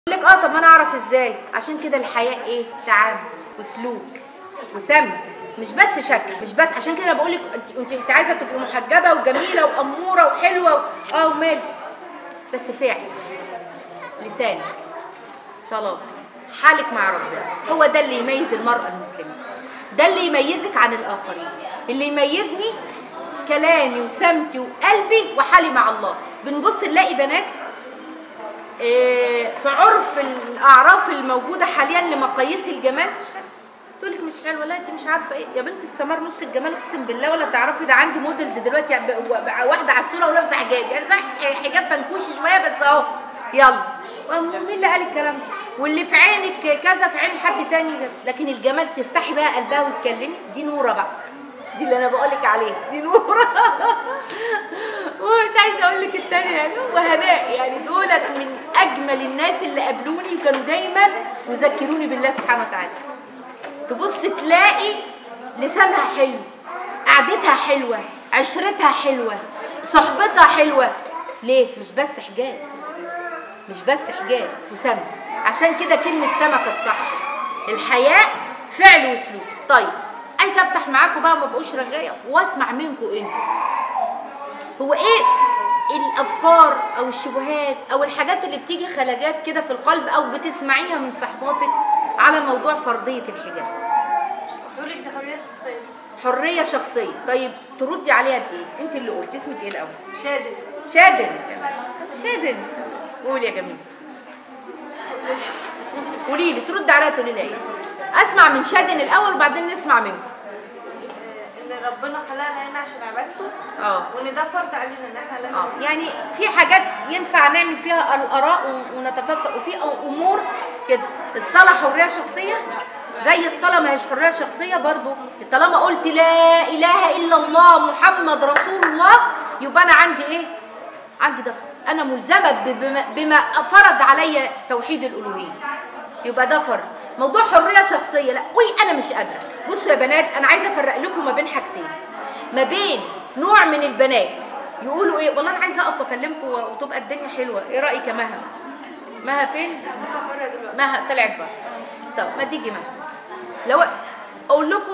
لك اه طب ما انا اعرف ازاي عشان كده الحياء ايه تعامل وسلوك وسمت مش بس شكل مش بس عشان كده بقول لك انت انت انت عايزه تبقي محجبه وجميله واموره وحلوه و... اه ومال بس فعل لسانك صلاتك حالك مع ربنا هو ده اللي يميز المرأة المسلمة ده اللي يميزك عن الآخرين اللي يميزني كلامي وسمتي وقلبي وحالي مع الله بنبص نلاقي بنات آه، في عرف الأعراف الموجودة حاليا لمقاييس الجمال مش حلوة تقول لك مش حلوه لا انت مش عارفه ايه يا بنت السمار نص الجمال اقسم بالله ولا تعرفي ده عندي موديلز دلوقتي يعني ب- ب- واحده عسوله ولابسه حجاب يعني صح حجاب فنكوش شويه بس اهو يلا مين اللي قال الكلام ده واللي في عينك كذا في عين حد تاني كذا لكن الجمال تفتحي بقى قلبها وتكلمي دي نوره بقى دي اللي انا بقولك عليها دي نوره ومش عايزه اقول لك التانية يعني وهناء يعني دولت من اجمل الناس اللي قابلوني وكانوا دايما يذكروني بالله سبحانه وتعالى تبص تلاقي لسانها حلو قعدتها حلوة عشرتها حلوة صحبتها حلوة ليه؟ مش بس حجاب مش بس حجاب وسمع عشان كده كلمة سما كانت صح الحياء فعل وسلوك طيب عايزه افتح معاكم بقى ما بقوش رغايه واسمع منكم انتوا هو ايه الافكار او الشبهات او الحاجات اللي بتيجي خلاجات كده في القلب او بتسمعيها من صحباتك على موضوع فرضيه الحجاب بيقول لك ده حريه شخصيه حريه شخصيه طيب تردي عليها بايه انت اللي قلت اسمك ايه الاول شادن شادن شادن قولي يا جميل قولي لي ترد عليها تقولي لي ايه اسمع من شادن الاول وبعدين نسمع منكم ان ربنا خلقنا هنا عشان عبادته اه وان ده فرض علينا ان احنا لازم اه يعني في حاجات ينفع نعمل فيها الاراء و- ونتفكر وفي أ- امور كده الصلاه حريه شخصيه زي الصلاه ما هيش حريه شخصيه برضو طالما قلت لا اله الا الله محمد رسول الله يبقى انا عندي ايه عندي ده فرض. انا ملزمه ب- بما, بما فرض عليا توحيد الالوهيه يبقى ده فرض موضوع حريه شخصيه لا قولي انا مش قادره بصوا يا بنات انا عايزه افرق لكم ما بين حاجتين ما بين نوع من البنات يقولوا ايه والله انا عايزه اقف اكلمكم وتبقى الدنيا حلوه ايه رايك يا مها مها فين بره دلوقتي مها طلعت بره طب ما تيجي مها لو اقول لكم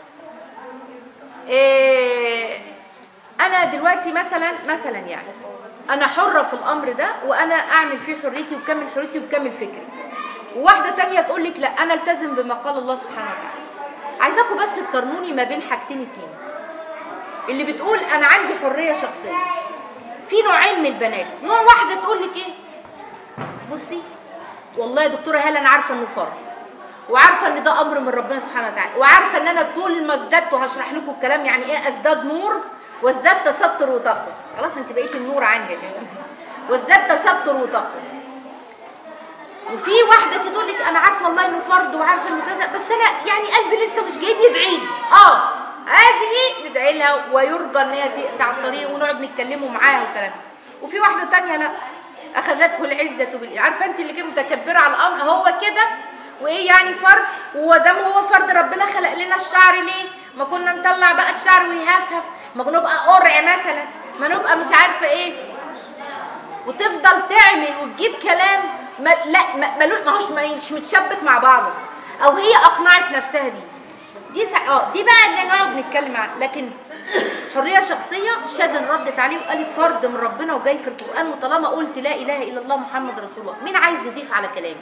إيه انا دلوقتي مثلا مثلا يعني انا حره في الامر ده وانا اعمل فيه حريتي وبكمل حريتي وبكمل فكري وواحده تانية تقول لك لا انا التزم بما قال الله سبحانه وتعالى عايزاكم بس تقارنوني ما بين حاجتين اتنين اللي بتقول انا عندي حريه شخصيه في نوعين من البنات نوع واحده تقول لك ايه بصي والله يا دكتوره هاله انا عارفه انه فرض وعارفه ان ده امر من ربنا سبحانه وتعالى وعارفه ان انا طول ما ازددت وهشرح لكم الكلام يعني ايه ازداد نور وازداد تستر وتقوى خلاص انت بقيتي النور عندي يا جماعه وازداد تستر وتقوى وفي واحده تقول لك انا عارفه والله انه فرض وعارفه انه كذا بس انا يعني قلبي لسه مش جايبني ادعي لي اه هذه ندعي لها ويرجى ان هي تقطع الطريق ونقعد نتكلموا معاها والكلام وفي واحده تانية لا اخذته العزه بال عارفه انت اللي كده متكبره على الامر هو كده وايه يعني فرض ودام هو فرض ربنا خلق لنا الشعر ليه ما كنا نطلع بقى الشعر ويهفهف ما كنا نبقى قرع مثلا ما نبقى مش عارفه ايه وتفضل تعمل وتجيب كلام ما لا ما ملو- ما هوش مش متشبك مع بعضه او هي اقنعت نفسها بيه دي سع... اه دي بقى اللي نقعد نتكلم عنها لكن حريه شخصيه شادن ردت عليه وقالت فرض من ربنا وجاي في القران وطالما قلت لا اله الا الله محمد رسول الله مين عايز يضيف على كلامي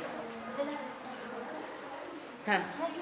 ها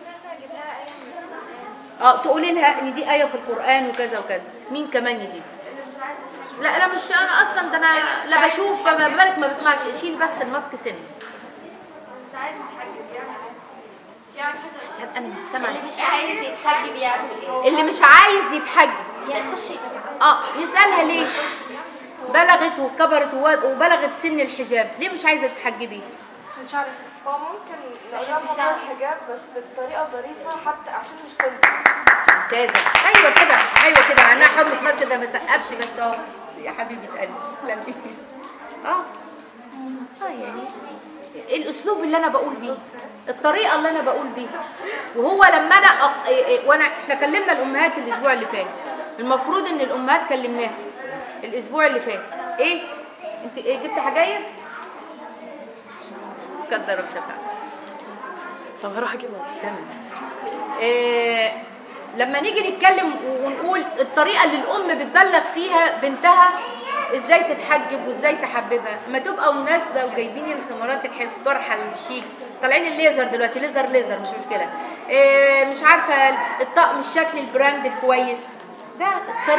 اه تقولي لها ان دي ايه في القران وكذا وكذا مين كمان يضيف لا انا مش انا اصلا ده انا لا بشوف فما بالك ما بسمعش شيل بس الماسك سن مش عايز يتحجب يعني مش عارف حسن عشان انا مش سامعه اللي مش عايز يتحجب يعمل ايه؟ اللي مش عايز يتحجب يعني خشي اه نسالها ليه بلغت وكبرت وو- وبلغت سن الحجاب ليه مش عايزه تتحجبي مش عارف هو ممكن نقولها موضوع الحجاب بس بطريقه ظريفه حتى عشان مش تنفع ممتازه ايوه كده ايوه كده مع انها حرمه مسجد ما سقفش بس اهو يا حبيبه قلبي تسلمي اه اه يعني الاسلوب اللي انا بقول بيه الطريقه اللي انا بقول بيها وهو لما انا أق... إيه إيه وانا احنا كلمنا الامهات الاسبوع اللي فات المفروض ان الامهات كلمناها الاسبوع اللي فات ايه انت ايه جبت حجاير قدر وشفع طب هروح اجيبها تمام إيه لما نيجي نتكلم ونقول الطريقه اللي الام بتبلغ فيها بنتها ازاي تتحجب وازاي تحببها ما تبقى مناسبه وجايبين الخمارات الحلوه الطرحه الشيك طالعين الليزر دلوقتي ليزر ليزر مش مشكله إيه مش عارفه الطقم الشكل البراند الكويس ده